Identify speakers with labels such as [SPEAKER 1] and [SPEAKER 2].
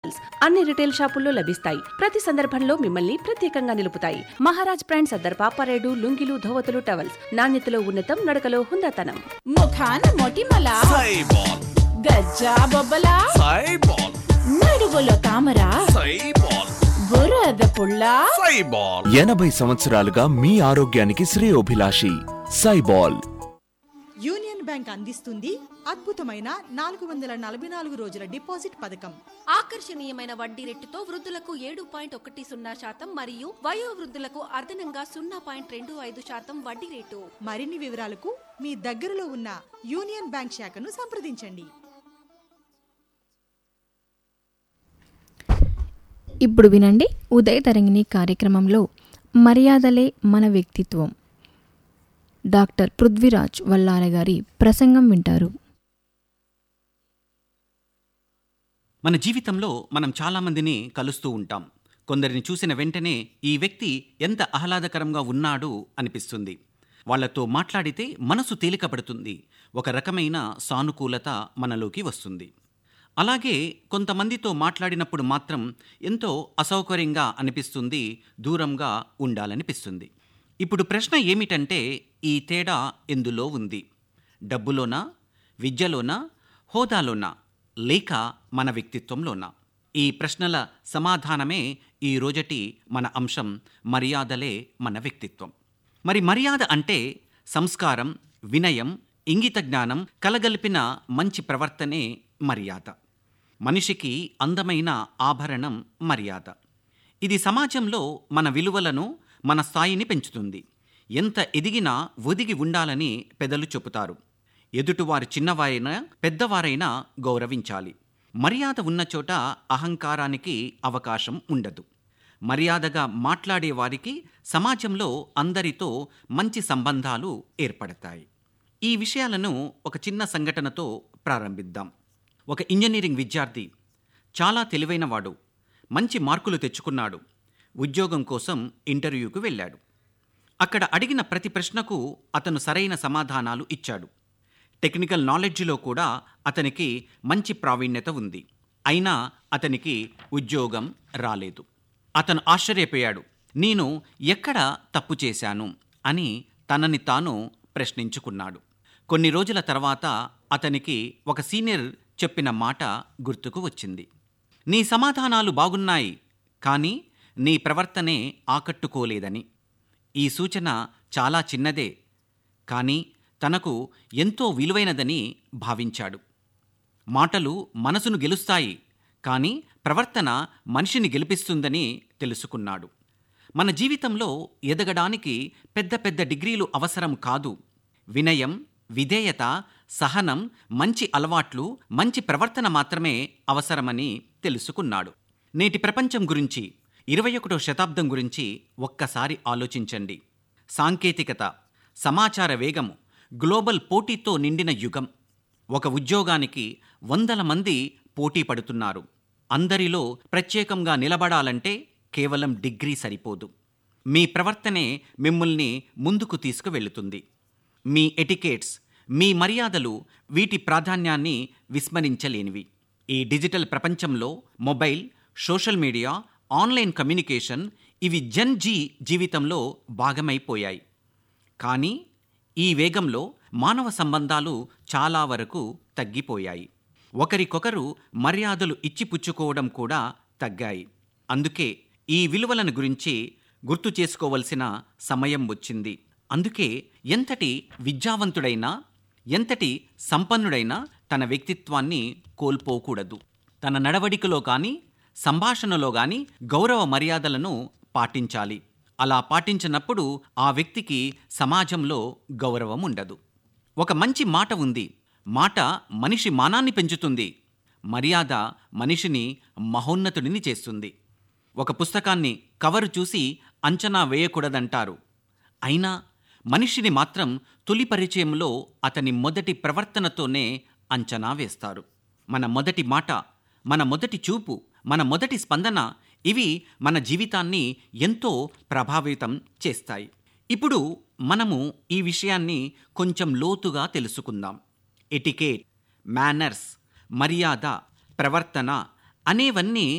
[SPEAKER 1] అన్ని రిటైల్ షాపుల్లో లభిస్తాయి ప్రతి సందర్భంలో మిమ్మల్ని ప్రత్యేకంగా నిలుపుతాయి మహారాజ్ బ్రాండ్ సర్దార్ పాపారేడు లుంగిలు ధోవతులు టవల్స్ నాణ్యతలో ఉన్నతం నడకలో హుందాతనం
[SPEAKER 2] ముఖాన మొటిమల
[SPEAKER 3] సైబాల్
[SPEAKER 2] గజ్జా బొబ్బల
[SPEAKER 3] సైబాల్
[SPEAKER 2] నడువులో తామర
[SPEAKER 3] సైబాల్
[SPEAKER 2] బురద పుల్ల
[SPEAKER 3] సైబాల్
[SPEAKER 4] ఎనభై సంవత్సరాలుగా మీ ఆరోగ్యానికి శ్రేయోభిలాషి సైబాల్
[SPEAKER 5] యూనియన్ బ్యాంక్ అందిస్తుంది అద్భుతమైన నాలుగు వందల నలభై నాలుగు రోజుల డిపాజిట్ పథకం
[SPEAKER 6] ఆకర్షణీయమైన వడ్డీ రేటుతో వృద్ధులకు ఏడు పాయింట్ ఒకటి సున్నా శాతం మరియు వయోవృద్ధులకు అదనంగా సున్నా పాయింట్ రెండు ఐదు శాతం వడ్డీ రేటు
[SPEAKER 5] మరిన్ని వివరాలకు మీ దగ్గరలో ఉన్న యూనియన్ బ్యాంక్ శాఖను సంప్రదించండి
[SPEAKER 7] ఇప్పుడు వినండి ఉదయ తరంగిణి కార్యక్రమంలో మర్యాదలే మన వ్యక్తిత్వం డాక్టర్ పృథ్వీరాజ్ వల్లాల గారి ప్రసంగం వింటారు
[SPEAKER 8] మన జీవితంలో మనం చాలామందిని కలుస్తూ ఉంటాం కొందరిని చూసిన వెంటనే ఈ వ్యక్తి ఎంత ఆహ్లాదకరంగా ఉన్నాడు అనిపిస్తుంది వాళ్ళతో మాట్లాడితే మనసు తేలికపడుతుంది ఒక రకమైన సానుకూలత మనలోకి వస్తుంది అలాగే కొంతమందితో మాట్లాడినప్పుడు మాత్రం ఎంతో అసౌకర్యంగా అనిపిస్తుంది దూరంగా ఉండాలనిపిస్తుంది ఇప్పుడు ప్రశ్న ఏమిటంటే ఈ తేడా ఎందులో ఉంది డబ్బులోనా విద్యలోనా హోదాలోనా లేక మన వ్యక్తిత్వంలోనా ఈ ప్రశ్నల సమాధానమే ఈ రోజటి మన అంశం మర్యాదలే మన వ్యక్తిత్వం మరి మర్యాద అంటే సంస్కారం వినయం ఇంగిత జ్ఞానం కలగలిపిన మంచి ప్రవర్తనే మర్యాద మనిషికి అందమైన ఆభరణం మర్యాద ఇది సమాజంలో మన విలువలను మన స్థాయిని పెంచుతుంది ఎంత ఎదిగినా ఒదిగి ఉండాలని పెదలు చెబుతారు ఎదుటివారు చిన్నవారైనా పెద్దవారైనా గౌరవించాలి మర్యాద ఉన్న చోట అహంకారానికి అవకాశం ఉండదు మర్యాదగా మాట్లాడే వారికి సమాజంలో అందరితో మంచి సంబంధాలు ఏర్పడతాయి ఈ విషయాలను ఒక చిన్న సంఘటనతో ప్రారంభిద్దాం ఒక ఇంజనీరింగ్ విద్యార్థి చాలా తెలివైనవాడు మంచి మార్కులు తెచ్చుకున్నాడు ఉద్యోగం కోసం ఇంటర్వ్యూకు వెళ్ళాడు అక్కడ అడిగిన ప్రతి ప్రశ్నకు అతను సరైన సమాధానాలు ఇచ్చాడు టెక్నికల్ నాలెడ్జ్లో కూడా అతనికి మంచి ప్రావీణ్యత ఉంది అయినా అతనికి ఉద్యోగం రాలేదు అతను ఆశ్చర్యపోయాడు నేను ఎక్కడ తప్పు చేశాను అని తనని తాను ప్రశ్నించుకున్నాడు కొన్ని రోజుల తర్వాత అతనికి ఒక సీనియర్ చెప్పిన మాట గుర్తుకు వచ్చింది నీ సమాధానాలు బాగున్నాయి కానీ నీ ప్రవర్తనే ఆకట్టుకోలేదని ఈ సూచన చాలా చిన్నదే కానీ తనకు ఎంతో విలువైనదని భావించాడు మాటలు మనసును గెలుస్తాయి కానీ ప్రవర్తన మనిషిని గెలిపిస్తుందని తెలుసుకున్నాడు మన జీవితంలో ఎదగడానికి పెద్ద పెద్ద డిగ్రీలు అవసరం కాదు వినయం విధేయత సహనం మంచి అలవాట్లు మంచి ప్రవర్తన మాత్రమే అవసరమని తెలుసుకున్నాడు నేటి ప్రపంచం గురించి ఇరవై ఒకటో శతాబ్దం గురించి ఒక్కసారి ఆలోచించండి సాంకేతికత సమాచార వేగము గ్లోబల్ పోటీతో నిండిన యుగం ఒక ఉద్యోగానికి వందల మంది పోటీ పడుతున్నారు అందరిలో ప్రత్యేకంగా నిలబడాలంటే కేవలం డిగ్రీ సరిపోదు మీ ప్రవర్తనే మిమ్మల్ని ముందుకు తీసుకువెళుతుంది మీ ఎటికేట్స్ మీ మర్యాదలు వీటి ప్రాధాన్యాన్ని విస్మరించలేనివి ఈ డిజిటల్ ప్రపంచంలో mobile social media online communication ఇవి జన్ జీ జీవితంలో భాగమైపోయాయి కానీ ఈ వేగంలో మానవ సంబంధాలు చాలా వరకు తగ్గిపోయాయి ఒకరికొకరు మర్యాదలు ఇచ్చిపుచ్చుకోవడం కూడా తగ్గాయి అందుకే ఈ విలువలను గురించి గుర్తు చేసుకోవలసిన సమయం వచ్చింది అందుకే ఎంతటి విద్యావంతుడైనా ఎంతటి సంపన్నుడైనా తన వ్యక్తిత్వాన్ని కోల్పోకూడదు తన నడవడికలో కానీ సంభాషణలో కానీ గౌరవ మర్యాదలను పాటించాలి అలా పాటించినప్పుడు ఆ వ్యక్తికి సమాజంలో గౌరవం ఉండదు ఒక మంచి మాట ఉంది మాట మనిషి మానాన్ని పెంచుతుంది మర్యాద మనిషిని మహోన్నతుడిని చేస్తుంది ఒక పుస్తకాన్ని కవరు చూసి అంచనా వేయకూడదంటారు అయినా మనిషిని మాత్రం తొలి పరిచయంలో అతని మొదటి ప్రవర్తనతోనే అంచనా వేస్తారు మన మొదటి మాట మన మొదటి చూపు మన మొదటి స్పందన ఇవి మన జీవితాన్ని ఎంతో ప్రభావితం చేస్తాయి ఇప్పుడు మనము ఈ విషయాన్ని కొంచెం లోతుగా తెలుసుకుందాం ఎటికేట్ మేనర్స్ మర్యాద ప్రవర్తన అనేవన్నీ